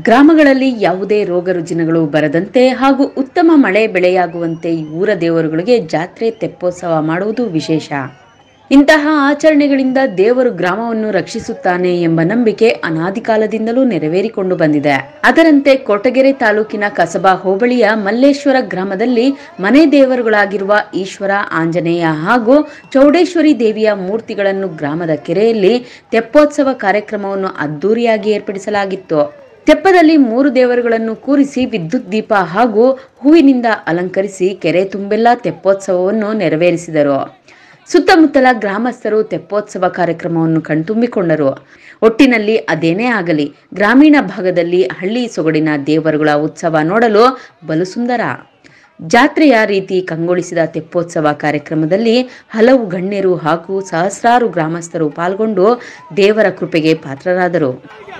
ಗ್ರಾಮಗಳಲ್ಲಿ ಯಾವುದೇ ರೋಗ ರುಜಿನಗಳು ಬರದಂತೆ ಹಾಗೂ ಉತ್ತಮ ಮಳೆ ಬೆಳೆಯಾಗುವಂತೆ ಊರ ದೇವರುಗಳಿಗೆ ಜಾತ್ರೆ ತೆಪ್ಪೋತ್ಸವ ಮಾಡುವುದು ವಿಶೇಷ ಇಂತಹ ಆಚರಣೆಗಳಿಂದ ದೇವರು ಗ್ರಾಮವನ್ನು ರಕ್ಷಿಸುತ್ತಾನೆ ಎಂಬ ನಂಬಿಕೆ ಅನಾದಿ ಕಾಲದಿಂದಲೂ ನೆರವೇರಿಕೊಂಡು ಬಂದಿದೆ ಅದರಂತೆ ಕೊಟಗೆರೆ ತಾಲೂಕಿನ ಕಸಬಾ ಹೋಬಳಿಯ ಮಲ್ಲೇಶ್ವರ ಗ್ರಾಮದಲ್ಲಿ ಮನೆ ದೇವರುಗಳಾಗಿರುವ ಈಶ್ವರ ಆಂಜನೇಯ ಹಾಗೂ ಚೌಡೇಶ್ವರಿ ದೇವಿಯ ಮೂರ್ತಿಗಳನ್ನು ಗ್ರಾಮದ ಕೆರೆಯಲ್ಲಿ ತೆಪ್ಪೋತ್ಸವ ಕಾರ್ಯಕ್ರಮವನ್ನು ಅದ್ದೂರಿಯಾಗಿ ಏರ್ಪಡಿಸಲಾಗಿತ್ತು ತೆಪ್ಪದಲ್ಲಿ ಮೂರು ದೇವರುಗಳನ್ನು ಕೂರಿಸಿ ವಿದ್ಯುತ್ ದೀಪ ಹಾಗೂ ಹೂವಿನಿಂದ ಅಲಂಕರಿಸಿ ಕೆರೆ ತುಂಬೆಲ್ಲ ತೆಪ್ಪೋತ್ಸವವನ್ನು ನೆರವೇರಿಸಿದರು ಸುತ್ತಮುತ್ತಲ ಗ್ರಾಮಸ್ಥರು ತೆಪ್ಪೋತ್ಸವ ಕಾರ್ಯಕ್ರಮವನ್ನು ಕಣ್ತುಂಬಿಕೊಂಡರು ಒಟ್ಟಿನಲ್ಲಿ ಅದೇನೇ ಆಗಲಿ ಗ್ರಾಮೀಣ ಭಾಗದಲ್ಲಿ ಹಳ್ಳಿ ಸೊಗಡಿನ ದೇವರುಗಳ ಉತ್ಸವ ನೋಡಲು ಬಲು ಸುಂದರ ಜಾತ್ರೆಯ ರೀತಿ ಕಂಗೊಳಿಸಿದ ತೆಪ್ಪೋತ್ಸವ ಕಾರ್ಯಕ್ರಮದಲ್ಲಿ ಹಲವು ಗಣ್ಯರು ಹಾಗೂ ಸಹಸ್ರಾರು ಗ್ರಾಮಸ್ಥರು ಪಾಲ್ಗೊಂಡು ದೇವರ ಕೃಪೆಗೆ ಪಾತ್ರರಾದರು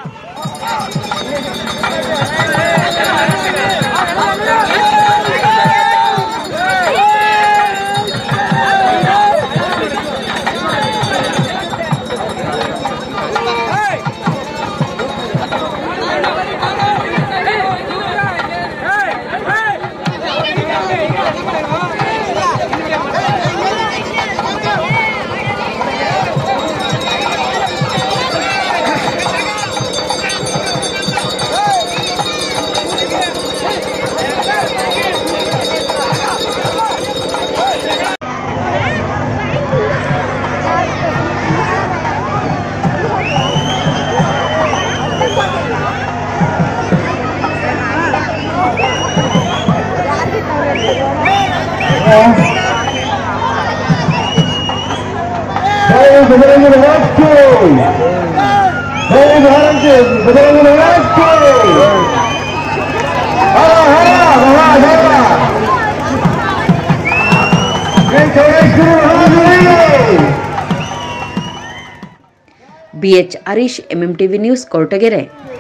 ಜೈ ಬಜರಂಗ ಬಲಕ್ಕೆ ಜೈ ಭಾರತ ಬಜರಂಗ ಬಲಕ್ಕೆ ಹರ ಹರ ಮಹಾದೇವ ಜೈ Chowdeshwari Mahadevi BH Harish MMTV news Koratagere